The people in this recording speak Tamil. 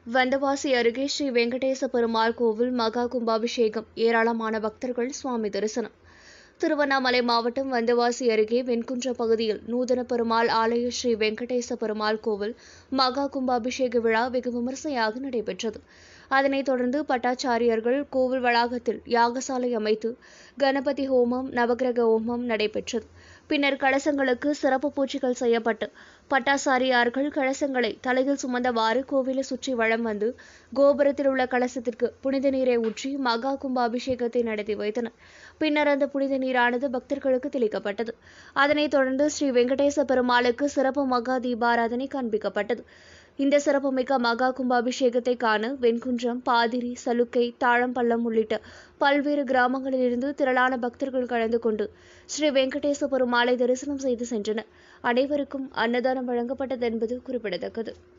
வந்தவாசி அருகே ஸ்ரீ வெங்கடேச பெருமாள் கோவில் மகா கும்பாபிஷேகம் ஏராளமான பக்தர்கள் சுவாமி தரிசனம் திருவண்ணாமலை மாவட்டம் வந்தவாசி அருகே வெண்குன்ற பகுதியில் நூதன பெருமாள் ஆலய ஸ்ரீ வெங்கடேச பெருமாள் கோவில் மகா கும்பாபிஷேக விழா வெகு விமர்சையாக நடைபெற்றது அதனைத் தொடர்ந்து பட்டாச்சாரியர்கள் கோவில் வளாகத்தில் யாகசாலை அமைத்து கணபதி ஹோமம் நவகிரக ஹோமம் நடைபெற்றது பின்னர் கலசங்களுக்கு சிறப்பு பூஜைகள் செய்யப்பட்டு பட்டாசாரியார்கள் கலசங்களை தலையில் சுமந்தவாறு கோவிலை சுற்றி வலம் வந்து கோபுரத்தில் உள்ள கலசத்திற்கு புனித நீரை ஊற்றி மகா கும்ப அபிஷேகத்தை நடத்தி வைத்தனர் பின்னர் அந்த புனித நீரானது பக்தர்களுக்கு தெளிக்கப்பட்டது அதனைத் தொடர்ந்து ஸ்ரீ வெங்கடேச பெருமாளுக்கு சிறப்பு மகா தீபாராதனை காண்பிக்கப்பட்டது இந்த சிறப்புமிக்க மகா கும்பாபிஷேகத்தை காண வெண்குன்றம் பாதிரி சலுக்கை தாழம்பள்ளம் உள்ளிட்ட பல்வேறு கிராமங்களிலிருந்து திரளான பக்தர்கள் கலந்து கொண்டு ஸ்ரீ வெங்கடேச பெருமாளை தரிசனம் செய்து சென்றனர் அனைவருக்கும் அன்னதானம் வழங்கப்பட்டது என்பது குறிப்பிடத்தக்கது